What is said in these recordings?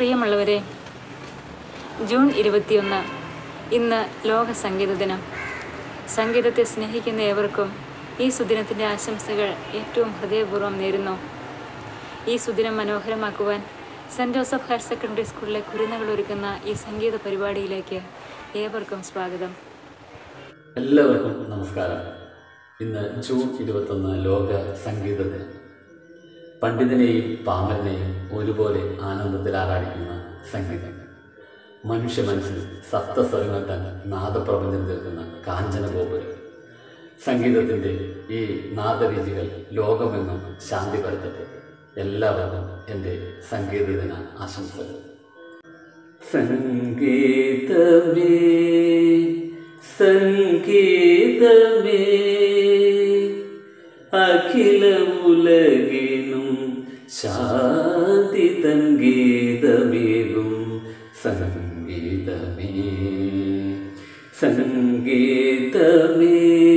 പ്രിയമുള്ളവരെ ജൂൺ ഇരുപത്തിയൊന്ന് ഇന്ന് ലോക സംഗീത ദിനം സംഗീതത്തെ സ്നേഹിക്കുന്ന ഏവർക്കും ഈ സുദിനത്തിൻ്റെ ആശംസകൾ ഏറ്റവും ഹൃദയപൂർവ്വം നേരുന്നു ഈ സുദിനം മനോഹരമാക്കുവാൻ സെൻറ് ജോസഫ് ഹയർ സെക്കൻഡറി സ്കൂളിലെ കുരുന്നുകൾ ഒരുക്കുന്ന ഈ സംഗീത പരിപാടിയിലേക്ക് ഏവർക്കും സ്വാഗതം എല്ലാവർക്കും നമസ്കാരം ഇന്ന് ജൂൺ ഇരുപത്തൊന്ന് ലോക സംഗീത ദിനം പണ്ഡിതനെയും പാമരനെയും ഒരുപോലെ ആനന്ദത്തിൽ ആറാടിക്കുന്ന സംഗീതം മനുഷ്യ മനസ്സിൽ സപ്തസ്വരങ്ങൾ തന്നെ നാദപ്രപഞ്ചം തീർക്കുന്ന കാഞ്ചന ഗോപുരം സംഗീതത്തിൻ്റെ ഈ നാദരീതികൾ ലോകമെങ്ങും ശാന്തി പരത്തട്ടെ എല്ലാവർക്കും എൻ്റെ സംഗീത ദിന ആശംസകൾ സംഗീതമേ സംഗീതമേ അഖില ഉലകിനും ശാന്തി തങ്കീതമേകും സംഗീതമേ സംഗീതമേ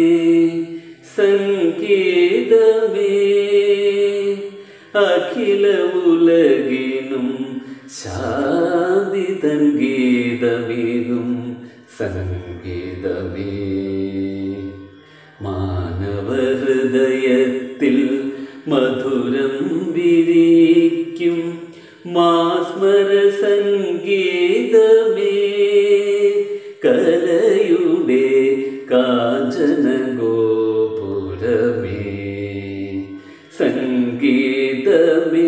സംഗീതമേ അഖില ഉലകിനും ശാന്തി തങ്കീതമേകും സംഗീതമേ മാനവഹൃദയത്തിൽ മധുരം വിരിക്കും മാസ്മര സംഗീതമേ കലയുടെ കാഞ്ചന ഗോപുരമേ സംഗീതമേ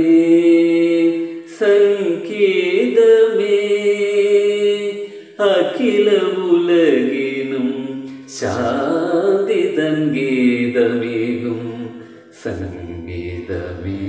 സംഗീതമേ അഖില ഉലകിനും ശാന്തി തങ്കീതമേകും സംഗീതമേ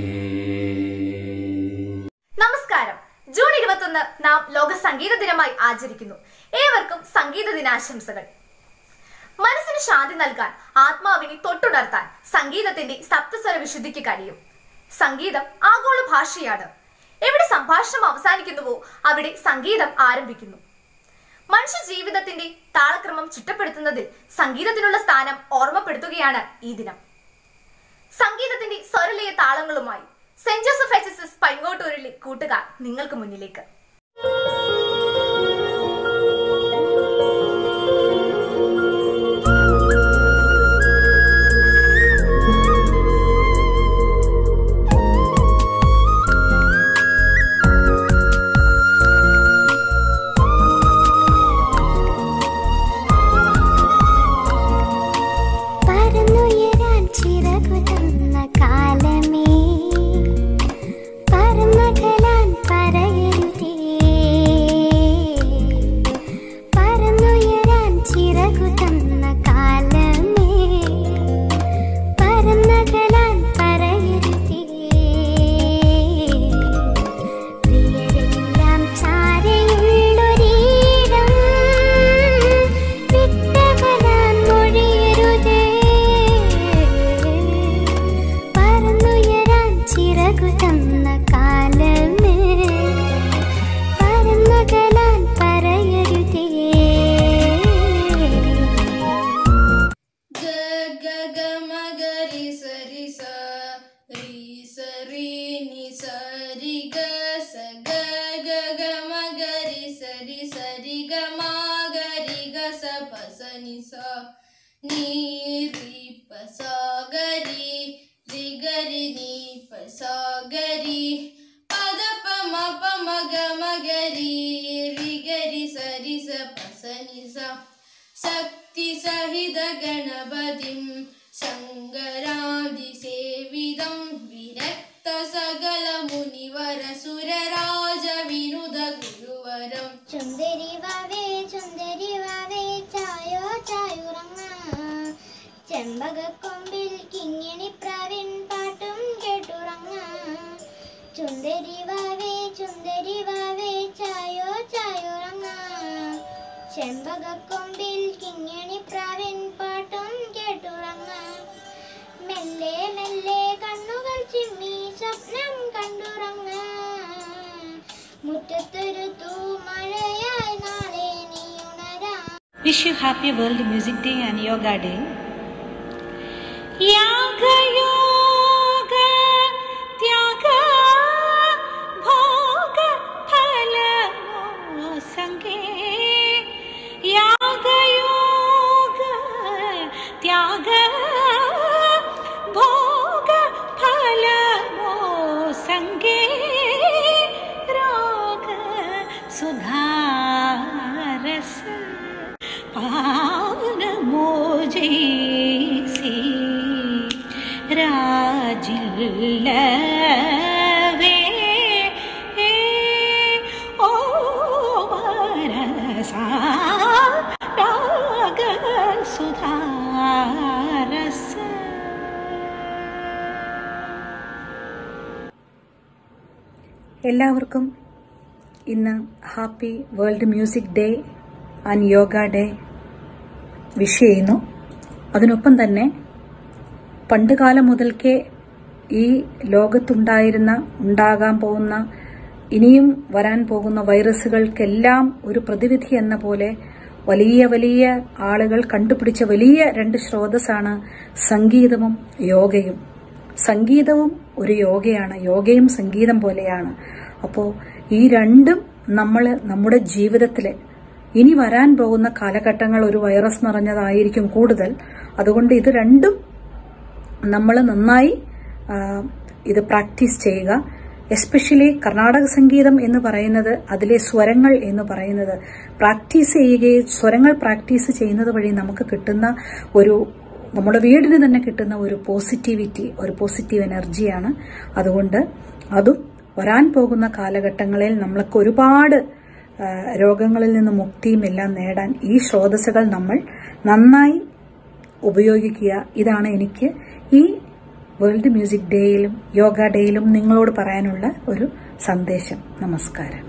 നമസ്കാരം ജൂൺ ഇരുപത്തൊന്ന് നാം ലോക സംഗീത ദിനമായി ആചരിക്കുന്നു ഏവർക്കും സംഗീത ദിനാശംസകൾ മനസ്സിന് ശാന്തി നൽകാൻ ആത്മാവിനെ തൊട്ടുണർത്താൻ സംഗീതത്തിന്റെ സപ്തസ്വര വിശുദ്ധിക്ക് കഴിയും സംഗീതം ആഗോള ഭാഷയാണ് എവിടെ സംഭാഷണം അവസാനിക്കുന്നുവോ അവിടെ സംഗീതം ആരംഭിക്കുന്നു മനുഷ്യ ജീവിതത്തിന്റെ താളക്രമം ചിട്ടപ്പെടുത്തുന്നതിൽ സംഗീതത്തിനുള്ള സ്ഥാനം ഓർമ്മപ്പെടുത്തുകയാണ് ഈ ദിനം സംഗീതത്തിന്റെ സ്വരലയ താളങ്ങളുമായി saint Joseph H S S പൈങ്ങോട്ടൂരിലെ കൂട്ടുകാർ നിങ്ങൾക്ക് മുന്നിലേക്ക് പറന്നുയരാൻ ചിറകു തന്ന കാലമേ പറന്നകലാൻ പറയരുതേ പറന്നുയരാൻ ചിറകു തന്ന കാലമേ പറന്നകലാൻ പറയരുതേ പ്രിയരെല്ലാം ചാരയുള്ളൊരീടം വിട്ടകലാൻ മൊഴിയരുതേ പറന്നുയരാൻ ചിറകു തന്ന കാലമേ പറന്നകലാൻ പറയരുതേ ग ग ग म ग रि स रि स रि स रि नि स रि ग स ग ग ग म ग रि स रि स रि ग म ग रि ग स प स नि स नि रि प स ग रि रि ग रि नि प स ग रि प द प म प म ग म ग रि रि ग रि स रि स प स नि स शक्तिसहित गणपतिं शङ्करादिसेवितं विरक्त सकलमुनिवरसुरराजविनुदगुरुवरम् ചുന്ദരി വാവേ ചുന്ദരി വാവേ ചായോ ചായുറങ്ങ ചെമ്പകക്കൊമ്പിൽ കിങ്ങിണി പ്രാവിൻ പാട്ടും കേട്ടുറങ്ങ ചുന്ദരി വാവേ ചുന്ദരി വാവേ ചായോ ചായുറങ്ങ ചെമ്പകക്കൊമ്പിൽ കിങ്ങിണി പ്രാവിൻ പാട്ടും കേട്ടുറങ്ങ മെല്ലെ മെല്ലെ കണ്ണുകൾ ചിമ്മി സ്വപ്നം കണ്ടുറങ്ങ മുറ്റത്തൊരു തൂമഴയായി നാളെ നീ ഉണരാ Wish you happy World Music Day and Yoga Day. യാഗ yoga ത്യാഗ ഭോഗ ഫല ഓ മനസാ രാഗ സുധാരസ എല്ലാവർക്കും ഇന്ന് happy world music day and yoga day wish ചെയ്യുന്നു അതിനൊപ്പം തന്നെ പണ്ടുകാലം മുതൽക്കേ ഈ ലോകത്തുണ്ടായിരുന്ന ഉണ്ടാകാൻ പോകുന്ന ഇനിയും വരാൻ പോകുന്ന വൈറസുകൾക്കെല്ലാം ഒരു പ്രതിവിധി എന്ന പോലെ വലിയ വലിയ ആളുകൾ കണ്ടുപിടിച്ച വലിയ രണ്ട് സ്രോതസ്സാണ് സംഗീതവും യോഗയും സംഗീതവും ഒരു യോഗയാണ് യോഗയും സംഗീതം പോലെയാണ് അപ്പോൾ ഈ രണ്ടും നമ്മൾ നമ്മുടെ ജീവിതത്തിൽ ഇനി വരാൻ പോകുന്ന കാലഘട്ടങ്ങൾ ഒരു വൈറസ് നിറഞ്ഞതായിരിക്കും കൂടുതൽ അതുകൊണ്ട് ഇത് രണ്ടും നമ്മൾ നന്നായി ആ, ഇത് പ്രാക്ടീസ് ചെയ്യുക എസ്പെഷ്യലി കർണാടക സംഗീതം എന്ന് പറയുന്നത് അതിലെ സ്വരങ്ങൾ എന്ന് പറയുന്നത് പ്രാക്ടീസ് ചെയ്യുകയും സ്വരങ്ങൾ പ്രാക്ടീസ് ചെയ്യുന്നത് വഴി നമുക്ക് കിട്ടുന്ന ഒരു നമ്മുടെ വീടിന് തന്നെ കിട്ടുന്ന ഒരു പോസിറ്റിവിറ്റി ഒരു പോസിറ്റീവ് എനർജിയാണ് അതുകൊണ്ട് അതും വരാൻ പോകുന്ന കാലഘട്ടങ്ങളിൽ നമ്മൾക്ക് ഒരുപാട് ആ, രോഗങ്ങളിൽ നിന്ന് മുക്തിയും എല്ലാം നേടാൻ ഈ സ്രോതസ്സുകൾ നമ്മൾ നന്നായി ഉപയോഗിക്കുക ഇതാണ് എനിക്ക് ഈ വേൾഡ് മ്യൂസിക് ഡേയിലും യോഗ ഡേയിലും നിങ്ങളോട് പറയാനുള്ള ഒരു സന്ദേശം നമസ്കാരം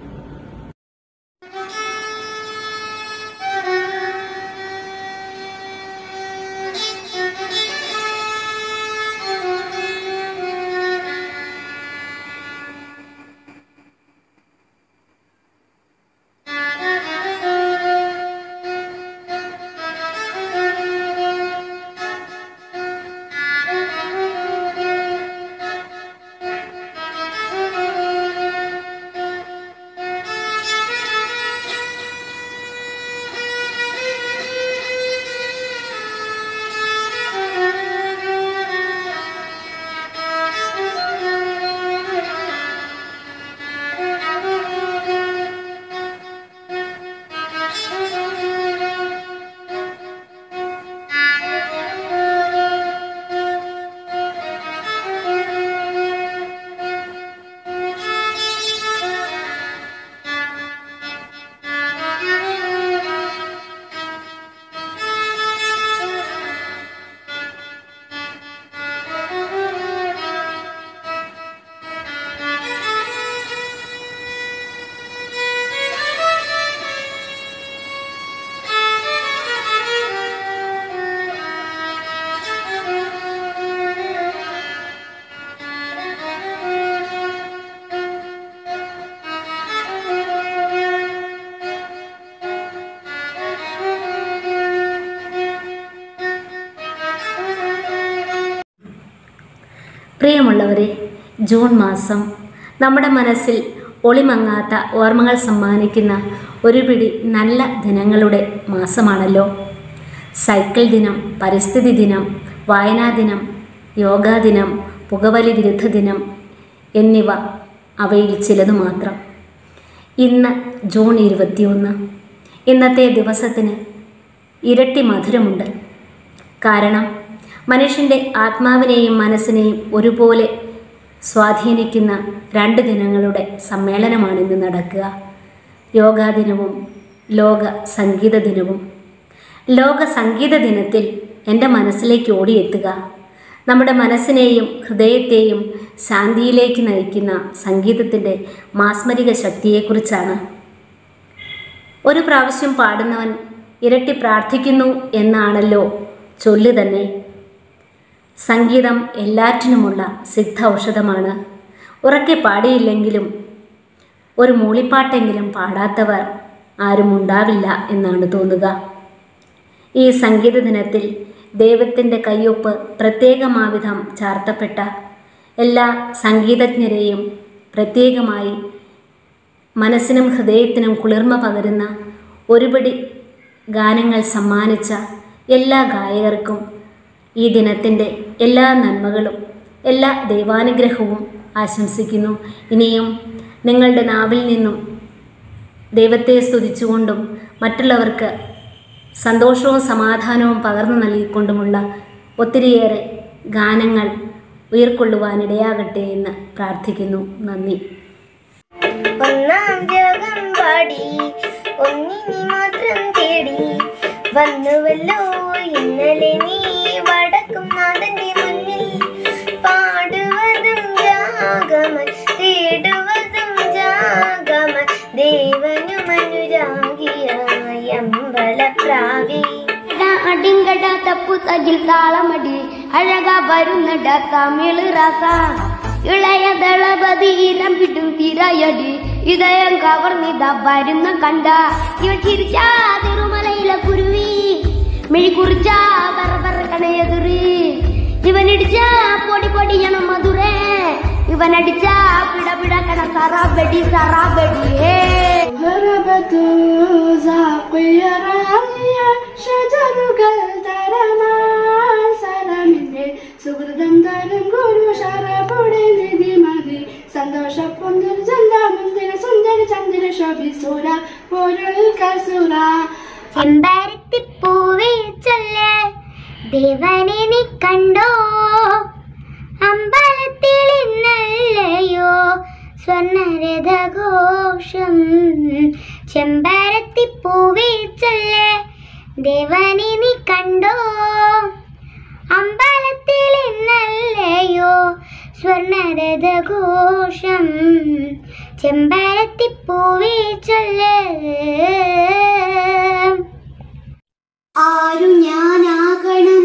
പ്രിയമുള്ളവരെ ജൂൺ മാസം നമ്മുടെ മനസ്സിൽ ഒളിമങ്ങാത്ത ഓർമ്മകൾ സമ്മാനിക്കുന്ന ഒരു പിടി നല്ല ദിനങ്ങളുടെ മാസമാണല്ലോ സൈക്കിൾ ദിനം പരിസ്ഥിതി ദിനം വായനാ ദിനം യോഗാ ദിനം പുകവലി വിരുദ്ധ ദിനം എന്നിവ അവയിൽ ചിലത് മാത്രം ഇന്ന് ജൂൺ ഇരുപത്തിയൊന്ന് ഇന്നത്തെ ദിവസത്തിന് ഇരട്ടി മധുരമുണ്ട് കാരണം മനുഷ്യൻ്റെ ആത്മാവിനെയും മനസ്സിനെയും ഒരുപോലെ സ്വാധീനിക്കുന്ന രണ്ട് ദിനങ്ങളുടെ സമ്മേളനമാണ് ഇന്ന് നടക്കുക യോഗാ ദിനവും ലോക സംഗീത ദിനവും ലോക സംഗീത ദിനത്തിൽ എൻ്റെ മനസ്സിലേക്ക് ഓടിയെത്തുക നമ്മുടെ മനസ്സിനെയും ഹൃദയത്തെയും ശാന്തിയിലേക്ക് നയിക്കുന്ന സംഗീതത്തിൻ്റെ മാസ്മരിക ശക്തിയെക്കുറിച്ചാണ് ഒരു പ്രാവശ്യം പാടുന്നവൻ ഇരട്ടി പ്രാർത്ഥിക്കുന്നു എന്നാണല്ലോ ചൊല്ല് തന്നെ സംഗീതം എല്ലാറ്റിനുമുള്ള സിദ്ധ ഔഷധമാണ് ഉറക്കെ പാടിയില്ലെങ്കിലും ഒരു മൂളിപ്പാട്ടെങ്കിലും പാടാത്തവർ ആരും ഉണ്ടാവില്ല എന്നാണ് തോന്നുക ഈ സംഗീത ദിനത്തിൽ ദൈവത്തിൻ്റെ കയ്യൊപ്പ് പ്രത്യേകമാവിധം ചാർത്തപ്പെട്ട എല്ലാ സംഗീതജ്ഞരെയും പ്രത്യേകമായി മനസ്സിനും ഹൃദയത്തിനും കുളിർമ പകരുന്ന ഒരുപടി ഗാനങ്ങൾ സമ്മാനിച്ച എല്ലാ ഗായകർക്കും ഈ ദിനത്തിൻ്റെ എല്ലാ നന്മകളും എല്ലാ ദൈവാനുഗ്രഹവും ആശംസിക്കുന്നു ഇനിയും നിങ്ങളുടെ നാവിൽ നിന്നും ദൈവത്തെ സ്തുതിച്ചുകൊണ്ടും മറ്റുള്ളവർക്ക് സന്തോഷവും സമാധാനവും പകർന്നു നൽകിക്കൊണ്ടുമുള്ള ഒത്തിരിയേറെ ഗാനങ്ങൾ ഉയർക്കൊള്ളുവാനിടയാകട്ടെ എന്ന് പ്രാർത്ഥിക്കുന്നു നന്ദി ഒന്നാം ജഗം പാടി ഒന്നിനി മാത്രം തേടി വന്നുവല്ലോ ഇന്നലെ നീ വടക്കും നാഥന്റെ മുന്നിൽ പാടുവതും ജാഗമൻ തേടുവതും ജാഗമൻ ദേവനുമനുരാഗിയായ അമ്പലപ്രാവേ അടിങ്കട തപ്പു തകിൽ താളമടി അഴക വരുന്നട തമിഴ് രാസ ഇളയ ദളപതി ഇരം വിട്ടും തിരയടി ഇതയം കവർന്നിത വരുന്ന കണ്ട ഇവ ചിരിച്ചാ തിരുമലയിലെ കുരുവി മിഴി കുറിച്ചാ ബറബറ കണയതുറി ഇവനിടിച്ചാ പൊടി പൊടിയണ മധുരേ ഇവനടിച്ചാ പിട പിട കണ സറാബടി സറാബടി ഹേ هربت زاقي راية شجرകൾ തരമാൽ സലമിന്റെ സുഹൃതം തരും ഗുരു ശരപുടെ നിധി മതി സന്തോഷ പൊന്തിൽ ചന്ദമുന്തിര സുന്ദര ചന്ദ്ര ശോഭിസുര പൊരുൾ കസുര ചെമ്പരത്തിപ്പൂവേ ചൊല്ല് ദേവനെ നീ കണ്ടോ അമ്പലത്തിൽ ഇന്നല്ലയോ സ്വർണരഥഘോഷം ചെമ്പരത്തിപ്പൂവേ ചൊല്ല് ദേവനെ നീ കണ്ടോ അമ്പലത്തിൽ ഇന്നല്ലയോ സ്വർണരഥഘോഷം ചെമ്പരത്തിപ്പൂവേ ചൊല്ല് ആരു ഞാനാകണം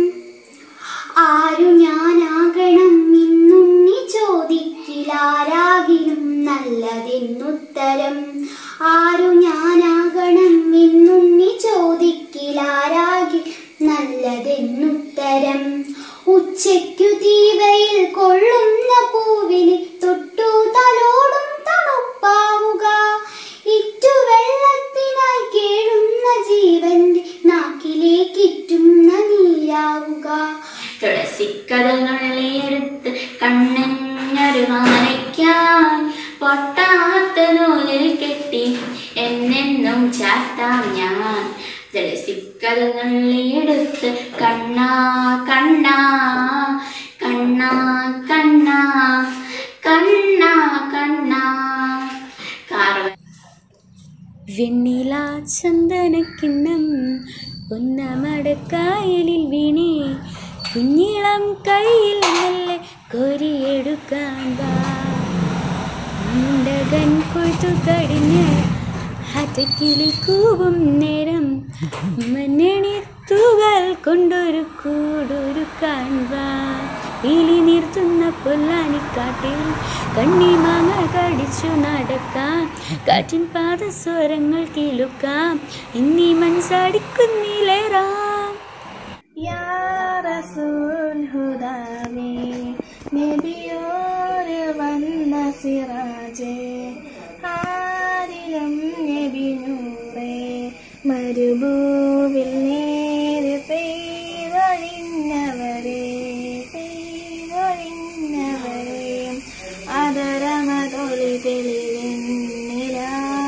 ആരു ഞാനാകണം ഇന്നുണ്ണി ചോദിക്കിലാരാകിലും നല്ലതെന്നുത്തരം ആരു ഞാനാകണം ഇന്നുണ്ണി ചോദിക്കിലാരാകി നല്ലതെന്നുത്തരം ഉച്ചയ്ക്കു തീവയിൽ കൊള്ളുന്ന പൂവിന് തൊട്ടു തലോടും തണുപ്പാവുക ഇറ്റു വെള്ളത്തിനായി കേഴുന്ന ജീവന്റെ നാക്കിലേക്കിറ്റുന്ന നീരാവുക തുളസിക്കഥകളിയെടുത്ത് കണ്ണഞ്ഞൊരു മാലയ്ക്കാൻ പൊട്ടാത്ത നൂലിൽ കെട്ടി എന്നെന്നും ചാത്താം ഞാൻ തുളസിക്കഥകളിയെടുത്ത് കണ്ണാ കണ്ണാ കണ്ണാ കണ്ണാ കണ്ണാ കണ്ണാ കാർവ വെണ്ണില ചന്ദനക്കിണ്ണം പൊന്നമടക്കായലിൽ വീണേ കുഞ്ഞിളം കയ്യിൽ മെല്ലെ കോരിയെടുക്കാൻ വാ മുണ്ടകൻ കൊയ്ത്തു കടിഞ്ഞ് ഹറ്റക്കിളി കൂവും നേരം മഞ്ഞണി തൂവൽ കൊണ്ടൊരു കൂടൊരുക്കാൻ വാ ഇലി നിർത്തുന്ന പൊല്ലാനിക്കാട്ടിൽ കണ്ണിമാങ്ങ കടിച്ചു നടക്കാം കാറ്റിൻ പാദസ്വരങ്ങൾ കിലുക്കാം ഇന്നീ മനസ്സടിക്കുന്നിലേറാം യാ റസൂൽ ഹുദാവേ നബിയോര് വന്ന സിറാജേ ആരിലും നബി നൂറേ മരുഭൂവിൽ നേര് പെയ്തൊഴിഞ്ഞവരെ പെയ്തൊഴിഞ്ഞവരെ അതരമതൊളി തെളിവെന്നില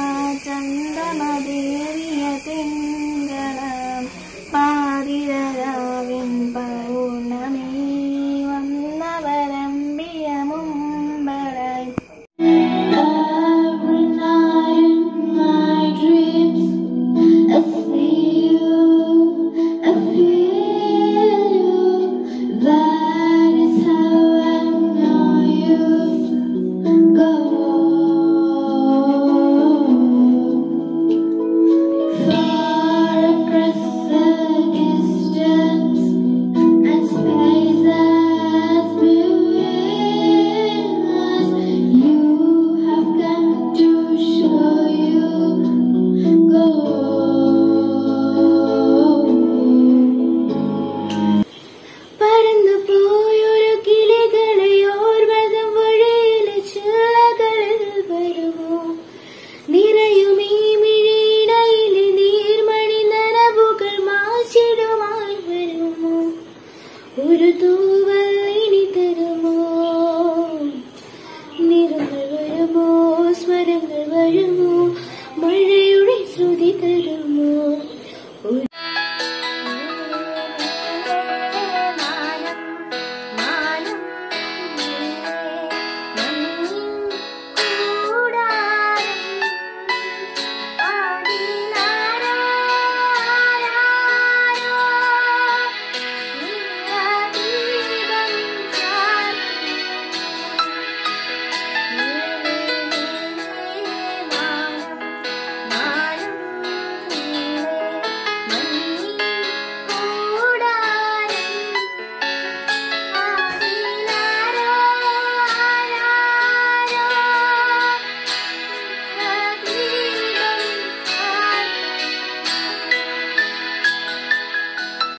ചന്ദമതേറിയ തിങ്കളും പാതിരാവിൻ പൗർണമി വന്നവരമ്പിയ മുമ്പരായി Every night in my dreams, I see you, I feel you. That is how I know you go. Far across the distance and space that's between us, you have come to show you go. പറന്നു പോയൊരു കിളികളെ ഓർവതും വഴിയിലെ ചില്ലകളിൽ വരുമോ നിറയും ഈ മിഴിയിടയിലെ നീർമണി നനവുകൾ മാച്ചിടുമായി വരുമോ ഒരു ദൂര